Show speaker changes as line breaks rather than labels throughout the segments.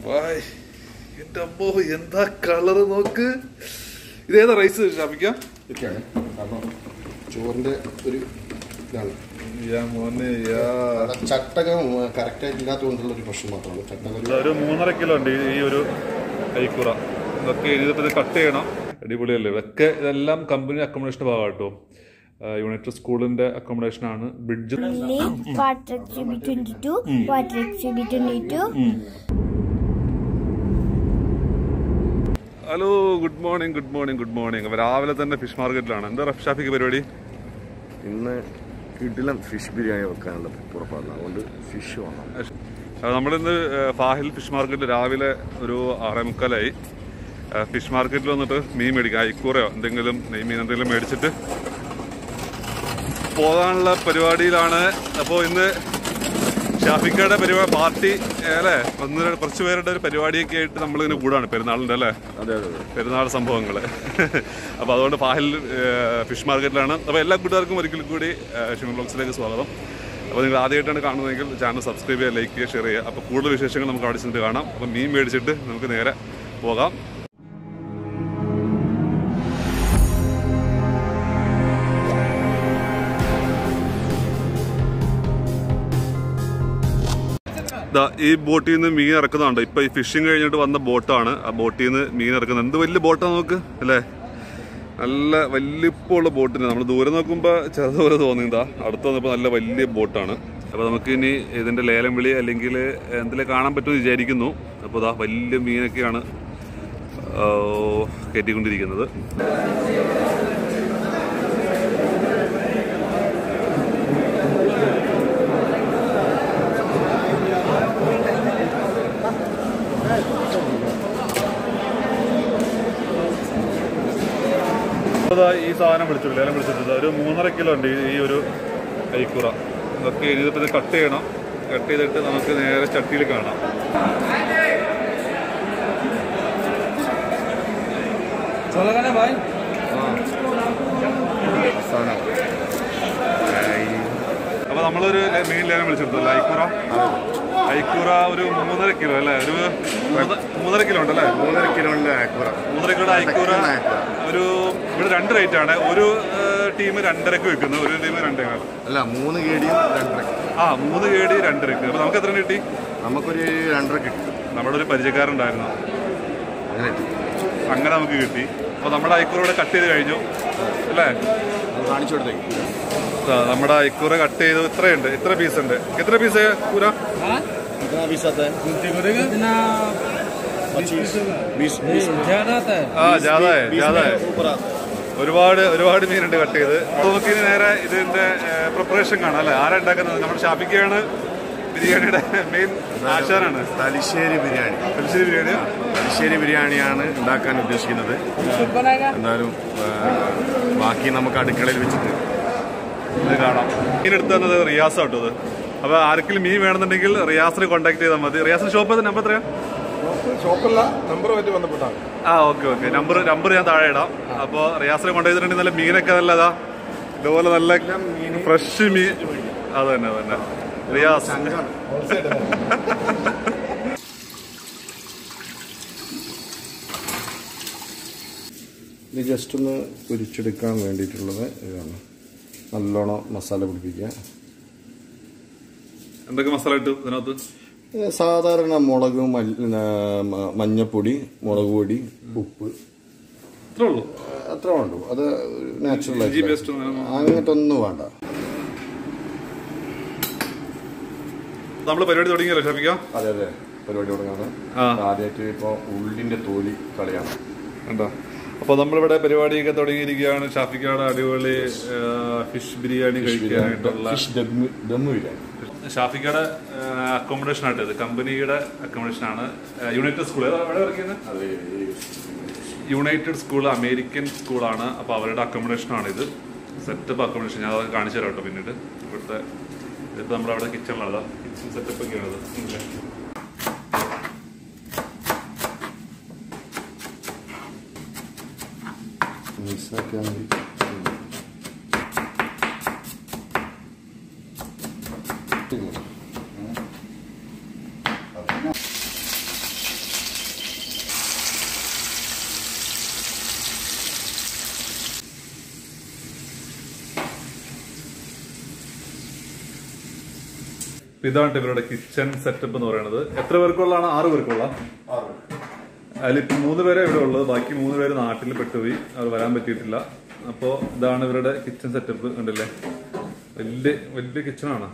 വായ് എന്റെ അമ്മോ എന്താ കളറ് നോക്ക് ഇതേതാ റൈസ് ഷാപ്പിക്കാം
ഇതൊക്കെയാണ് കാരണം ചോറിന്റെ ഒരു ഇതാണ്
യാ മോനെ യാ
അവിടെ ചട്ടകം കറക്റ്റായിട്ട് ഇല്ലാത്തതുകൊണ്ടുള്ള ഒരു പ്രശ്നം മാത്രമാണ് ചട്ടകം ഒരു
ഒരു മൂന്നര കിലോ ഉണ്ട് ഈ- ഈ ഒരു കൈക്കുറ ഇതൊക്കെ ഇതിപ്പോ ഇത് കട്ട് ചെയ്യണം അടിപൊളിയല്ലേ ഇതൊക്കെ ഇതെല്ലാം കമ്പനി അക്കോമഡേഷൻ്റെ ഭാഗം കേട്ടോ യുണൈറ്റഡ് സ്കൂളിന്റെ അക്കോമഡേഷൻ ആണ് bridge
Only water exhibit 22, water exhibit 22.
Hello good morning good morning good morning അപ്പോൾ രാവിലെ തന്നെ ഫിഷ് മാർക്കറ്റിലാണ് എന്താ റഫ് ഷാഫിക്ക് പരിപാടി
ഇന്ന് കിടിലം ഫിഷ് ബിരിയാണി വെക്കാനുള്ള പുറപ്പാടില്ല അതുകൊണ്ട് ഫിഷ് വേണം
അപ്പോൾ നമ്മളിന്ന് ഏഹ്, ഫാഹിൽ ഫിഷ് മാർക്കറ്റിൽ രാവിലെ ഒരു ആറേ മുക്കാലായി ഏഹ്, ഫിഷ് മാർക്കറ്റിൽ വന്നിട്ട് മീൻ മേടിക്കാം അയക്കൂറയോ എന്തെങ്കിലും നെയ്മീൻ എന്തെങ്കിലും മേടിച്ചിട്ട് പോകാനുള്ള പരിപാടിയിലാണ് അപ്പോൾ ഇന്ന് ഷാഫിക്കയുടെ പരിപാടി പാർട്ടി ഏഹ്, അല്ലേ ഒന്ന് രണ്ട് കുറച്ച് പേരുടെ ഒരു പരിപാടിയൊക്കെ ആയിട്ട് നമ്മളിങ്ങനെ കൂടാണ് പെരുന്നാളിൻ്റെ അല്ലേ
അതെ അതെ അതെ
പെരുന്നാൾ സംഭവങ്ങൾ അപ്പോൾ അതുകൊണ്ട് ഫാഹിൽ ഏഹ്, ഫിഷ് മാർക്കറ്റിലാണ് അപ്പോൾ എല്ലാ കൂട്ടുകാർക്കും ഒരിക്കൽ കൂടി ഏഹ്, ഷിമ ബ്ലോഗ്സിലേക്ക് സ്വാഗതം അപ്പോൾ നിങ്ങൾ ആദ്യമായിട്ടാണ് കാണുന്നതെങ്കിൽ ചാനൽ സബ്സ്ക്രൈബ് ചെയ്യുക ലൈക്ക് ചെയ്യുക ഷെയർ ചെയ്യുക അപ്പോൾ കൂടുതൽ വിശേഷങ്ങൾ നമുക്ക് അവിടെ ചെന്നിട്ട് കാണാം അപ്പോൾ മീൻ മേടിച്ചിട്ട് നമുക്ക് നേരെ പോകാം ദാ ഈ ബോട്ടിൽ നിന്ന് മീൻ ഇറക്കുന്നുണ്ട് ഇപ്പൊ ഈ ഫിഷിംഗ് കഴിഞ്ഞിട്ട് വന്ന ബോട്ടാണ് ആ ബോട്ടിൽ നിന്ന് മീൻ ഇറക്കുന്നത് എന്ത് വലിയ ബോട്ടാണ് നോക്ക് അല്ലേ നല്ല വലിപ്പമുള്ള ബോട്ടിന് നമ്മൾ ദൂരെ നോക്കുമ്പോൾ ചെറുതുപോലെ തോന്നിയതാ അടുത്ത് വന്നപ്പോൾ നല്ല വലിയ ബോട്ടാണ് അപ്പോൾ നമുക്ക് ഇനി ഇതിന്റെ ലേലം വിളി അല്ലെങ്കിൽ എന്തെങ്കിലും കാണാൻ പറ്റുമെന്ന് വിചാരിക്കുന്നു അപ്പോൾ ഇതാ വലിയ മീനൊക്കെയാണ് ആ, കയറ്റിക്കൊണ്ടിരിക്കുന്നത് അതാ ഈ സാധനം വിളിച്ചിട്ടില്ല ലേലം വിളിച്ചിട്ടില്ല ഒരു മൂന്നര കിലോ ഉണ്ട് ഈ- ഈ ഒരു കൈക്കുറ ഇതൊക്കെ ഇതിപ്പോൾ ഇത് കട്ട് ചെയ്യണം കട്ട് ചെയ്തിട്ട് നമുക്ക് നേരെ ചട്ടിയിൽ കാണാം അപ്പൊ നമ്മളൊരു ലെ- മീൻ ലേലം വിളിച്ചെടുത്തല്ലോ ഐക്കൂറ ഐക്കൂറ ഒരു മൂന്നര കിലോ അല്ലേ ഒരു മൂന്ന- മൂന്നര കിലോ ഉണ്ടല്ലേ
മൂന്നര കിലോന്റെ ആക്വറ
മൂന്നര കിലോ ഐക്കൂറ ഒരു ഇവിടെ രണ്ട് റേറ്റ് ആണ് ഒരു ടീം രണ്ടരക്ക് വെക്കുന്നു ഒരു ടീം രണ്ടേകാൽ
അല്ല മൂന്ന് കേടിയും രണ്ടര
ആ മൂന്ന് കേടി രണ്ടരക്ക് അപ്പൊ നമുക്ക് എത്ര കിട്ടി
നമുക്കൊരു രണ്ടര കിട്ടും
നമ്മുടെ ഒരു പരിചയക്കാരുണ്ടായിരുന്നു
അങ്ങനെ കിട്ടും.
അങ്ങനെ നമുക്ക് കിട്ടി അപ്പൊ നമ്മുടെ ഐക്കൂറ ഇവിടെ കട്ട് ചെയ്ത് കഴിഞ്ഞു അല്ലേ
അത് കാണിച്ചു കൊടുത്തേക്ക്
ആ, നമ്മുടെ ഐക്കൂറ കട്ട് ചെയ്തു ഇത്രയുണ്ട് ഇത്ര പീസ് ഉണ്ട് എത്ര പീസ് കൂര
कितना बीस आता है
कितना
पच्चीस बीस बीस
ज्यादा आता है
ആ ജാതായ
बीस
ജാതായ
में ऊपर आता है
ഒരുപാട് ഒരുപാട് മീനുണ്ട് കട്ട് ചെയ്ത് അപ്പൊ നമുക്ക് ഇനി നേരെ ഇതിന്റെ പ്രിപ്പറേഷൻ കാണാം അല്ലെ ആരാ ഉണ്ടാക്കുന്നത് നമ്മുടെ ഷാപ്പിക്കാണ് ബിരിയാണിയുടെ മെയിൻ ആശാനാണ്
തലശ്ശേരി ബിരിയാണി
തലശ്ശേരി ബിരിയാണി
തലശ്ശേരി ബിരിയാണിയാണ് ഉണ്ടാക്കാൻ ഉദ്ദേശിക്കുന്നത് എന്തായാലും ആ, ബാക്കി നമുക്ക് അടുക്കളയിൽ വെച്ചിട്ട്
ഇത് കാണാം മീൻ എടുത്തു തന്നത് റിയാസ് കേട്ടോ ഇത് അപ്പൊ ആർക്കെങ്കിലും മീൻ വേണമെന്നുണ്ടെങ്കിൽ റിയാസിനെ കോൺടാക്ട് ചെയ്താൽ മതി റിയാസിന്റെ ഷോപ്പ് നമ്പർ എത്രയാ
ഷോപ്പല്ല നമ്പറുമായിട്ട് ബന്ധപ്പെട്ടാണ്
ആ ഓക്കെ ഓക്കെ നമ്പർ നമ്പർ ഞാൻ താഴെ ഇടാം അപ്പോൾ റിയാസിനെ കൊണ്ടുപോയിട്ടുണ്ടെങ്കിൽ നല്ല മീനൊക്കെ നല്ലതാ ഇതുപോലെ നല്ല ഫ്രഷ് മീൻ അത് തന്നെ അത് തന്നെ റിയാസ്
ഇത് ജസ്റ്റ് ഒന്ന് പൊരിച്ചെടുക്കാൻ വേണ്ടിയിട്ടുള്ളത് ഇതാണ് നല്ലോണം മസാല പിടിപ്പിക്കുക
എന്തൊക്കെ മസാല ഇട്ടു ഇതിനകത്ത്
ഇത് സാധാരണ മുളക് മല്ലി- ആ, മ- മഞ്ഞപ്പൊടി മുളക് പൊടി ഉപ്പ്
ഇത്രേ ഉള്ളൂ
അത്ര വേണ്ടു അത് നാച്ചുറൽ
ഇഞ്ചി പേസ്റ്റ് ഒന്നും
അങ്ങനത്തെ ഒന്നും വേണ്ട
നമ്മൾ പരിപാടി തുടങ്ങിയല്ലോ ഷാഫിക്ക
അതെ അതെ പരിപാടി തുടങ്ങാണ്
ആ.
ആദ്യമായിട്ട് ഇപ്പോൾ ഉള്ളിന്റെ തോലി കളിയാണ്
ഉണ്ടോ അപ്പോൾ നമ്മളിവിടെ പരിപാടിയൊക്കെ തുടങ്ങിയിരിക്കുകയാണ് ഷാഫിക്കയുടെ അടിപൊളി ഫിഷ് ബിരിയാണി കഴിക്കാനായിട്ടുള്ള
ഫിഷ് ദമ്മ് ദമ്മ് ബിരിയാണി
ഷാഫിക്കയുടെ അക്കോമഡേഷൻ ആയിട്ട് ഇത് കമ്പനിയുടെ അക്കോമഡേഷൻ ആണ് യുണൈറ്റഡ് സ്കൂൾ എവിടെ വർക്ക് ചെയ്യുന്നത്
അത്
യുണൈറ്റഡ് സ്കൂൾ അമേരിക്കൻ സ്കൂളാണ് അപ്പോൾ അവരുടെ അക്കോമഡേഷൻ ആണ് ഇത് സെറ്റപ്പ് അക്കോമഡേഷൻ ഞാൻ അത് കാണിച്ചു തരാം കേട്ടോ പിന്നീട് ഇവിടുത്തെ ഇതിപ്പോൾ നമ്മളവിടെ കിച്ചണിലാണ് കിച്ചൺ സെറ്റപ്പ് ഒക്കെയാണ് ഇത്
മിക്സാക്കിയാൽ മതി
ഇതാണ് ഇവരുടെ കിച്ചൺ സെറ്റപ്പ് എന്ന് പറയുന്നത് എത്ര പേർക്കുള്ളതാണ് ആറ് പേർക്കുള്ള അതിലിപ്പോ മൂന്ന് പേരെ ഇവിടെ ഉള്ളത് ബാക്കി മൂന്ന് പേര് നാട്ടിൽ പെട്ടുപോയി അവർ വരാൻ പറ്റിയിട്ടില്ല അപ്പോ ഇതാണ് ഇവരുടെ കിച്ചൺ സെറ്റപ്പ് കണ്ടില്ലേ വലിയ വലിയ കിച്ചണാണ്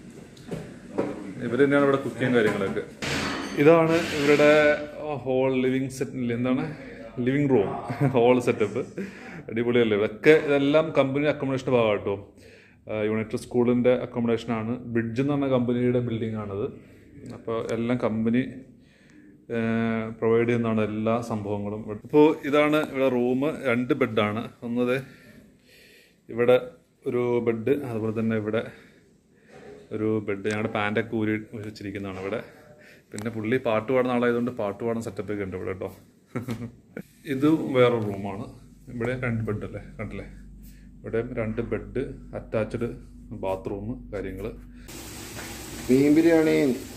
ഇവര് തന്നെയാണ് ഇവിടെ കുക്കിങ് കാര്യങ്ങളൊക്കെ ഇതാണ് ഇവരുടെ ഹോൾ ലിവിങ് സെറ്റ് എന്താണ് ലിവിങ് റൂം ഹോൾ സെറ്റപ്പ് അടിപൊളിയല്ലേ ഇതൊക്കെ ഇതെല്ലാം കമ്പനി അക്കോമഡേഷൻ്റെ ഭാഗം കേട്ടോ യുണൈറ്റഡ് സ്കൂളിൻ്റെ അക്കോമഡേഷനാണ് ബ്രിഡ്ജ് എന്ന് പറഞ്ഞ കമ്പനിയുടെ ബിൽഡിംഗ് ആണത് അപ്പോൾ എല്ലാം കമ്പനി പ്രൊവൈഡ് ചെയ്യുന്നതാണ് എല്ലാ സംഭവങ്ങളും ഇപ്പോൾ ഇതാണ് ഇവിടെ റൂം രണ്ട് ബെഡാണ് ഒന്നത് ഇവിടെ ഒരു ബെഡ് അതുപോലെ തന്നെ ഇവിടെ ഒരു ബെഡ് ഞങ്ങളുടെ പാൻറ്റൊക്കെ ഊരി വെച്ചിരിക്കുന്നതാണ് ഇവിടെ പിന്നെ പുള്ളി പാട്ട് പാടുന്ന ആളായതുകൊണ്ട് പാട്ട് പാടുന്ന സെറ്റപ്പ് ഒക്കെ ഉണ്ട് ഇവിടെ കേട്ടോ ഇത് വേറെ റൂമാണ് ഇവിടെ രണ്ട് ബെഡ് അല്ലേ കണ്ടില്ലേ ഇവിടെ രണ്ട് ബെഡ് അറ്റാച്ച്ഡ് ബാത്റൂം കാര്യങ്ങൾ
മീൻ ബിരിയാണി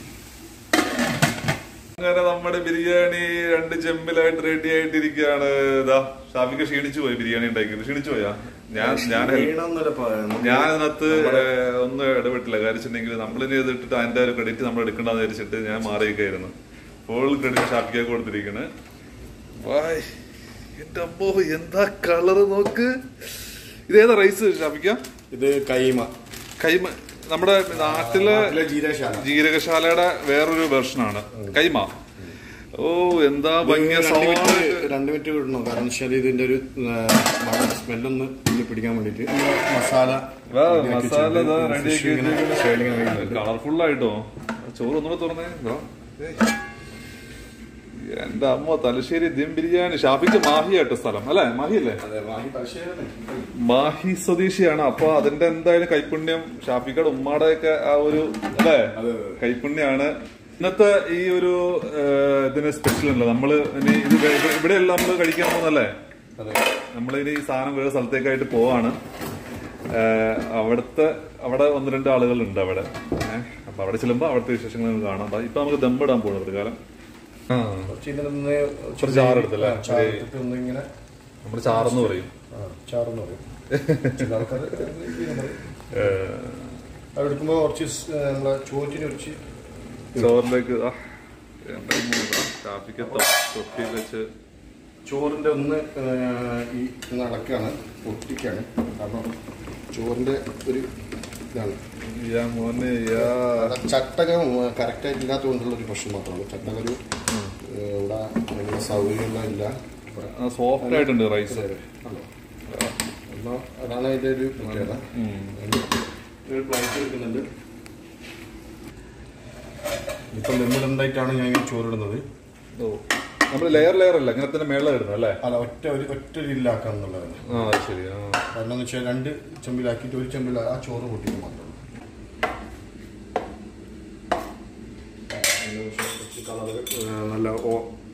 അങ്ങനെ നമ്മുടെ ബിരിയാണി രണ്ട് ചെമ്പിലായിട്ട് റെഡി ആയിട്ടിരിക്കുകയാണ് ഇതാ ഷാഫിക്ക് ക്ഷീണിച്ചു പോയി ബിരിയാണി ഉണ്ടാക്കിയത് ക്ഷീണിച്ചു പോയാ ഞാൻ ഞാൻ help- ഞാൻ അതിനകത്ത് ഏഹ്, ഒന്നും ഇടപെട്ടില്ല കാര്യം വെച്ചിട്ടുണ്ടെങ്കിൽ നമ്മൾ ഇനി ഇതിട്ടിട്ട് അതിന്റെ ഒരു ക്രെഡിറ്റ് നമ്മൾ എടുക്കണ്ടെന്ന് വിചാരിച്ചിട്ട് ഞാൻ മാറിയൊക്കെയായിരുന്നു ഫുൾ ക്രെഡിറ്റ് ഷാഫിക്ക് കൊടുത്തിരിക്കണ് വായ് എന്റെ അമ്മോ എന്താ കളറ് നോക്ക് ഇതേതാ റൈസ് ഷാഫിക്ക
ഇത് കൈമ
കൈമ നമ്മുടെ നാട്ടിലെ
നാട്ടിലെ ജീരകശാല
ജീരകശാലയുടെ വേറൊരു വെർഷനാണ് കൈമ ഓ എന്താ ഭംഗിയ
രണ്ട്
സവാള
മിനിറ്റ് രണ്ട് മിനിറ്റ് വിടണം കാരണം വെച്ചാൽ ഇതിന്റെ ഒരു സ്മെല്ലൊന്ന് ഉള്ളിൽ പിടിക്കാൻ വേണ്ടിട്ട് മസാല
വാ,
ready ആക്കി
മസാല
വെച്ചിട്ടുണ്ട്.
ഇതാ ready
Fish
ആക്കി
ഇങ്ങനെ
വെച്ചിരിക്കുന്നു.
side ഇങ്ങനെ കഴിയുന്നുണ്ട്.
കളർഫുൾ ആയിട്ടോ ചോറ് ഒന്നുകൂടെ തുറന്നേ ഇതാ. ഏയ്. എന്റെ അമ്മ തലശ്ശേരി ദിം ബിരിയാണി ഷാഫിക്ക് മാഹി ആട്ടോ സ്ഥലം അല്ലെ മാഹി അല്ലേ
അതെ, വാങ്ങി തലശ്ശേരിയാണ്.
മാഹി സ്വദേശിയാണ് അപ്പൊ അതിന്റെ എന്തായാലും കൈപുണ്യം ഷാഫിക്കയുടെ ഉമ്മാടെ ഒക്കെ ആ ഒരു അല്ലേ
അതെ, അതെ.
കൈപുണ്യാണ് ഇന്നത്തെ ഈ ഒരു ഏഹ്, ഇതിന് സ്പെഷ്യൽ അല്ല നമ്മള് ഇനി ഇത് വേ- ഇവിടെ- ഇവിടെയല്ല നമ്മള് കഴിക്കാൻ പോകുന്നല്ലേ
അതെ.
നമ്മളിനി ഈ സാധനം വേറെ സ്ഥലത്തേക്കായിട്ട് പോവാണ് ഏഹ് അവിടുത്തെ അവിടെ ഒന്ന് രണ്ട് ആളുകളുണ്ട് അവിടെ ഏഹ് അപ്പൊ അവിടെ ചെല്ലുമ്പോ അവിടുത്തെ വിശേഷങ്ങൾ നമുക്ക് കാണാം അപ്പൊ ഇപ്പൊ നമുക്ക് ദമ്പിടാൻ പോകണം ഒരു കാലം ആ
കുറച്ച് ഇതിൽ നിന്ന്
കുറച്ച് ചാറെടുത്തല്ലേ?
ആ, ചാറെടുത്തിട്ട് ഒന്ന് ഇങ്ങനെ
നമ്മുടെ ചാറെന്ന് പറയും
ആ, ചാറെന്ന് പറയും ചില ആൾക്കാർ ഇങ്ങനെ പറയും.
ഏഹ്
അത് എടുക്കുമ്പോൾ കുറച്ച് സ്- നമ്മളെ ചോറ്റിന് കുറച്ച്
ചോറിലേക്ക് ആ എന്താ ഇങ്ങനെ ഇതാ, കാപ്പിക്ക് തൊ- തൊട്ടി വെച്ച്
ചോറിന്റെ ഒന്ന് ആ, ഈ ഒന്ന് ഇളക്കാണ് പൊട്ടിക്കാണ് കാരണം ചോറിന്റെ ഒരു ഇതാണ്
യാ മോനെ യാ
അത് ചട്ടകം കറക്റ്റായിട്ട് ഇല്ലാത്തതുകൊണ്ടുള്ള ഒരു പ്രശ്നം മാത്രമാണ് ചട്ടകം ഒരു ഏ, ഇവിടെ വലിയ സൗകര്യമുള്ള ഇല്ല
സോഫ്റ്റ് ആയിട്ടുണ്ട് റൈസ്
അല്ലോ. എന്നാ അതാണ് അതിന്റെ ഒരു പ്രത്യേകത ഒരു പ്ലേറ്റ് എടുക്കുന്നുണ്ട് ഇപ്പം ലെമ്മിടുണ്ടായിട്ടാണ് ഞാൻ ഈ ചോറിടുന്നത്
ഓ നമ്മൾ ലെയർ ലെയർ അല്ല ഇങ്ങനെ തന്നെ മേള ഇടുന്നത് അല്ലേ
അല്ല ഒറ്റ ഒരു ഒറ്റ രില്ലാക്കാം എന്നുള്ളതാണ്
ആ അത് ശരി ആ
കാരണം എന്ന് വെച്ചാൽ രണ്ട് ചെമ്പിലാക്കിയിട്ട് ഒരു ചെമ്പിൽ ആ ചോറ് പൊട്ടിക്കും മാത്രം കളർ നല്ല ഓ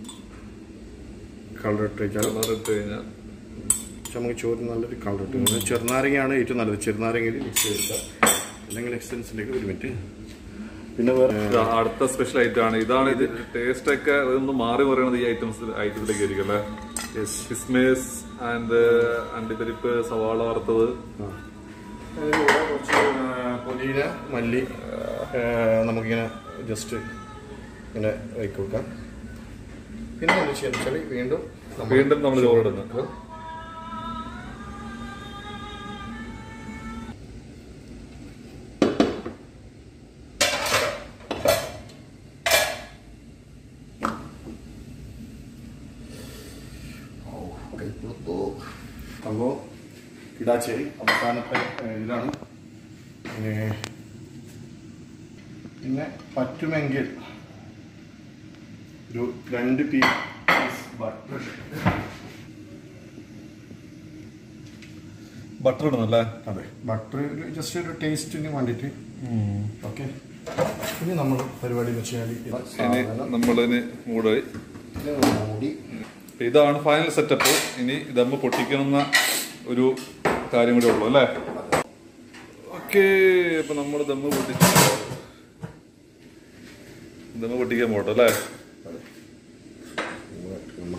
കളർ ഇട്ട് വെച്ചാൽ
കളർ ഇട്ട് കഴിഞ്ഞാൽ
പക്ഷെ നമുക്ക് ചോറിന് നല്ലൊരു കളർ ഇട്ട് ചെറുനാരങ്ങയാണ് ഏറ്റവും നല്ലത് ചെറുനാരങ്ങയിൽ മിക്സ് ചെയ്തെടുക്കുക അല്ലെങ്കിൽ എക്സ്റ്റൻസിലേക്ക് ഒരു മിനിറ്റ് പിന്നെ വേറെ
ഇത് അടുത്ത സ്പെഷ്യൽ ഐറ്റം ആണ് ഇതാണ് ഇത് ടേസ്റ്റ് ഒക്കെ ഒന്ന് മാറി പറയുന്നത് ഈ ഐറ്റംസ് ഐറ്റത്തിലേക്ക് ആയിരിക്കും അല്ലേ കിസ്മേസ് ആൻഡ് അണ്ടിപ്പരിപ്പ് സവാള വറുത്തത്
അതിന് കൂടെ കുറച്ച് ആ, പുതിന മല്ലി ആ, നമുക്കിങ്ങനെ ജസ്റ്റ് ഇങ്ങനെ വയ്ക്കി കൊടുക്കാം പിന്നെ എന്താ ചെയ്യുക വെച്ചാൽ വീണ്ടും നമ്മൾ
വീണ്ടും നമ്മൾ ചോറിടുന്നത്
കൈപ്പുറത്തു അപ്പോൾ ഇടാച്ചേരി അവസാനത്തെ ഏ, ഇതാണ് ഏ, പിന്നെ പറ്റുമെങ്കിൽ ഒരു രണ്ട് പീസ് ബട്ടർ
ബട്ടർ ഇടുന്നല്ലേ
അതെ ബട്ടർ ജസ്റ്റ് ഒരു ടേസ്റ്റിന് വേണ്ടിയിട്ട് ഓക്കെ ഇനി നമ്മൾ പരിപാടി എന്ന് വെച്ചാൽ ഇത്
ഇനി
സാധനം
നമ്മളിന് മൂടായി
ഇത് മൂടി
ഇതാണ് ഫൈനൽ സെറ്റപ്പ് ഇനി ദമ്മ് പൊട്ടിക്കണമെന്ന ഒരു കാര്യം കൂടെ ഉള്ളു അല്ലേ ഓക്കെ അപ്പൊ നമ്മൾ ദമ്മ് പൊട്ടിച്ചു ദമ്മ് പൊട്ടിക്കാൻ പോട്ടോ അല്ലേ
നമ്മൾ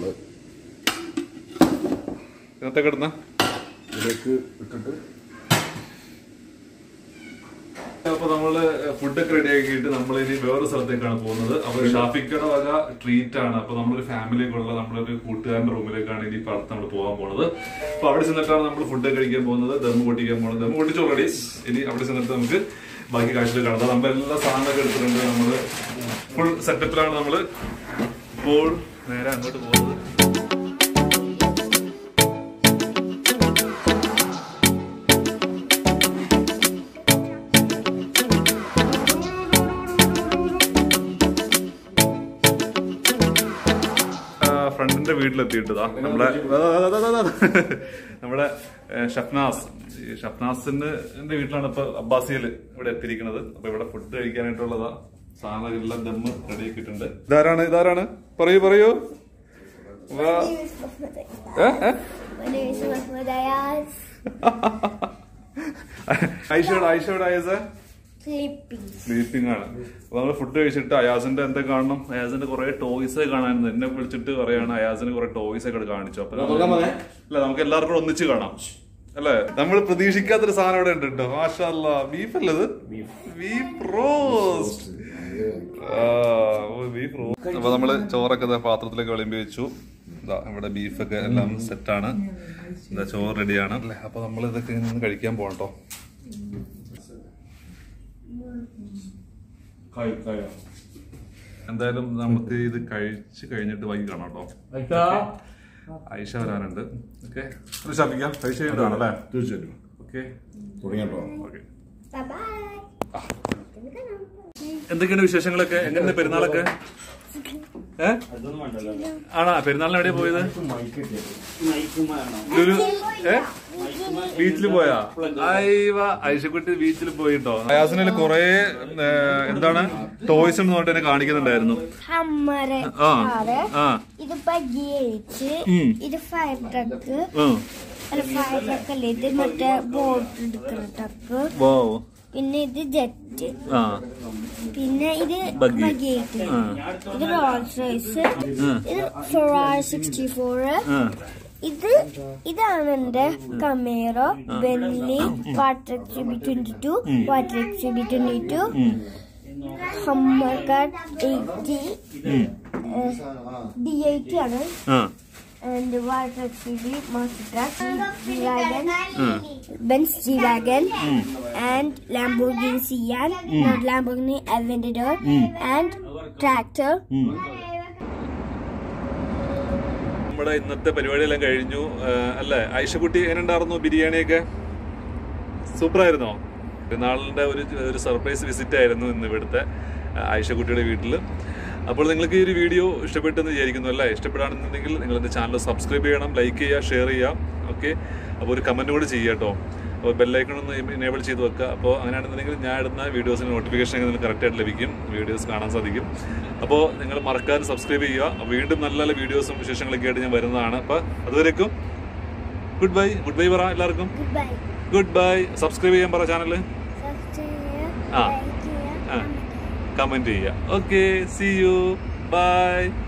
ഇന്നത്തെ കിടന്ന
ഇതിലേക്ക് ഇട്ടിട്ട്
അപ്പൊ നമ്മള് ഫുഡൊക്കെ റെഡി ആക്കിയിട്ട് നമ്മൾ ഇനി വേറൊരു സ്ഥലത്തേക്കാണ് പോകുന്നത് അപ്പൊ ഷാഫിക്കയുടെ വക ട്രീറ്റ് ആണ് അപ്പൊ നമ്മളൊരു ഫാമിലിയൊക്കെയുള്ള നമ്മളൊരു കൂട്ടുകാരന്റെ റൂമിലേക്കാണ് ഇനി ഇപ്പൊ അടുത്ത് നമ്മൾ പോകാൻ പോകുന്നത് അപ്പൊ അവിടെ ചെന്നിട്ടാണ് നമ്മൾ ഫുഡ് കഴിക്കാൻ പോകുന്നത് ദം പൊട്ടിക്കാൻ പോകുന്നത് ദം പൊട്ടിച്ച് ഓൾറെഡി ഇനി അവിടെ ചെന്നിട്ട് നമുക്ക് ബാക്കി കാഴ്ചകൾ കാണാം നമ്മൾ എല്ലാ സാധനമൊക്കെ എടുത്തിട്ടുണ്ട് നമ്മള് ഫുൾ സെറ്റപ്പിലാണ് നമ്മള് ഇപ്പോൾ നേരെ അങ്ങോട്ട് പോകുന്നത് ഫ്രണ്ടിന്റെ വീട്ടിലെത്തിയിട്ടതാ നമ്മുടെ നമ്മുടെ ഏ, ഷഫ്നാസ് ഈ ഷഫ്നാസിന്റെ വീട്ടിലാണ് ഇപ്പൊ അബ്ബാസിയില് ഇവിടെ എത്തിയിരിക്കുന്നത് അപ്പൊ ഇവിടെ ഫുഡ് കഴിക്കാനായിട്ടുള്ളതാ സാധനങ്ങളെല്ലാം ദമ്മ് റെഡി ആക്കിയിട്ടുണ്ട് ഇതാരാണ് ഇതാരാണ് പറയൂ പറയൂ വാ. ഏ? ഏ?
My name is Mahmoud Ayaz.
ഐഷോട് ഐഷോട് അയാസ്
Sleeping.
സ്ലീപ്പിംഗ് ആണ് അപ്പൊ നമ്മള് ഫുഡ് കഴിച്ചിട്ട് അയാസിന്റെ എന്താ കാണണം അയാസിന്റെ കുറെ ടോയ്സ് കാണാൻ എന്നെ വിളിച്ചിട്ട് പറയാണ് അയാസിന് കുറെ ടോയ്സ് ഒക്കെ കാണിച്ചു അപ്പൊ നമ്മള് അല്ല നമുക്ക് എല്ലാവർക്കും കൂടെ ഒന്നിച്ച് കാണാം അല്ലേ നമ്മൾ പ്രതീക്ഷിക്കാത്തൊരു സാധനം ഇവിടെ ഉണ്ട് കേട്ടോ മാഷല്ല ബീഫ് അല്ലത് ബീഫ് റോസ്റ്റ് ബീഫ് റോസ്റ്റ് അപ്പൊ നമ്മള് ചോറൊക്കെ ദാ പാത്രത്തിലേക്ക് വിളമ്പി വെച്ചു ഇതാ ഇവിടെ ബീഫൊക്കെ എല്ലാം സെറ്റാണ് എന്താ ചോറ് റെഡിയാണ് അല്ലേ അപ്പൊ നമ്മൾ ഇതൊക്കെ ഇന്ന് കഴിക്കാൻ പോകട്ടോ എന്തായാലും നമുക്ക് ഇത് കഴിച്ച് കഴിഞ്ഞിട്ട് വൈകി കാണാം കേട്ടോ ഐഷ വരാനുണ്ട് ഓക്കെ ഷാപ്പിക്കാം ഐഷ അല്ലേ
തീർച്ചയായിട്ടും
ഓക്കെ
തുടങ്ങിട്ടോ
ഓക്കെ
Bye bye.
എന്തൊക്കെയാണ് വിശേഷങ്ങളൊക്കെ എങ്ങനെ പെരുന്നാളൊക്കെ ഏ ആണാ പെരുന്നാളിന് എവിടെയാ പോയത് ലുലു ഏ ബീച്ചിൽ പോയാ അയ്യവ ഐഷക്കുട്ടി ബീച്ചിൽ പോയിട്ടോ അയാസിനിൽ കൊറേ എന്താണ് ടോയ്സ് എന്ന് പറഞ്ഞിട്ട് എന്നെ കാണിക്കുന്നുണ്ടായിരുന്നു
Hammare.
ആ
Hammare.
ആ
ഇത് ബഗേറ്റ്
ഉം.
ഇത് ഫയർ ട്രക്ക്
ആ
അല്ല ഫയർ ട്രക്ക് അല്ല ഇത് മറ്റേ ബോട്ട് എടുക്കുന്ന ട്രക്ക്
വോ
പിന്നെ ഇത് ജെറ്റ്
ആ
പിന്നെ ഇത്
Buggy.
ബഗേറ്റ്
ആ.
ഇത് റോൾസ് റോയ്സ്
ആ.
ഇത് ഫെറാറി സിക്സ്റ്റി ഫോർ
ആ
ഇത് ഇതാണ് എന്റെ Camaro Benny water exhibit twenty two water exhibit twenty two ഹമ്മർകാട്ട് എയ്റ്റി ഡി എയ്റ്റി ആണ്
ആ
and water exhibit master track G wagon Benz G wagon and Lamborghini Sian not Lamborghini Aventador and tractor
നമ്മുടെ ഇന്നത്തെ പരിപാടിയെല്ലാം കഴിഞ്ഞു ആ, അല്ലേ ഐഷക്കുട്ടി എങ്ങനെയുണ്ടായിരുന്നു ബിരിയാണിയൊക്കെ സൂപ്പർ ആയിരുന്നോ പെരുന്നാളിന്റെ ഒരു ഒരു സർപ്രൈസ് വിസിറ്റ് ആയിരുന്നു ഇന്ന് ഇവിടുത്തെ ആ, ഐഷക്കുട്ടിയുടെ വീട്ടിൽ അപ്പോൾ നിങ്ങൾക്ക് ഈ ഒരു വീഡിയോ ഇഷ്ടപ്പെട്ടെന്ന് വിചാരിക്കുന്നു അല്ലേ ഇഷ്ടപ്പെടുകയാണെന്നുണ്ടെങ്കിൽ നിങ്ങൾ എൻ്റെ ചാനൽ സബ്സ്ക്രൈബ് ചെയ്യണം ലൈക്ക് ചെയ്യുക ഷെയർ ചെയ്യുക ഓക്കെ അപ്പോൾ ഒരു കമൻറ്റ് കൂടി ചെയ്യുക കേട്ടോ അപ്പോൾ ബെല്ലൈക്കൺ ഒന്ന് ഇനേബിൾ ചെയ്ത് വെക്കുക അപ്പോൾ അങ്ങനെയാണെന്നുണ്ടെങ്കിൽ ഞാൻ ഇടുന്ന വീഡിയോസിന് നോട്ടിഫിക്കേഷൻ നിങ്ങൾക്ക് കറക്റ്റായിട്ട് ലഭിക്കും വീഡിയോസ് കാണാൻ സാധിക്കും അപ്പോൾ നിങ്ങൾ മറക്കാതെ സബ്സ്ക്രൈബ് ചെയ്യുക വീണ്ടും നല്ല നല്ല വീഡിയോസും വിശേഷങ്ങളൊക്കെ ആയിട്ട് ഞാൻ വരുന്നതാണ് അപ്പോൾ അതുവരേക്കും ഗുഡ് ബൈ ഗുഡ് ബൈ പറ എല്ലാവർക്കും
good bye
good bye subscribe ചെയ്യാൻ പറ ചാനൽ
സബ്സ്ക്രൈബ്
ആ.
ചെയ്യുക ലൈക്ക് ചെയ്യുക
കമന്റ് ചെയ്യുക ഓക്കെ സി യു ബൈ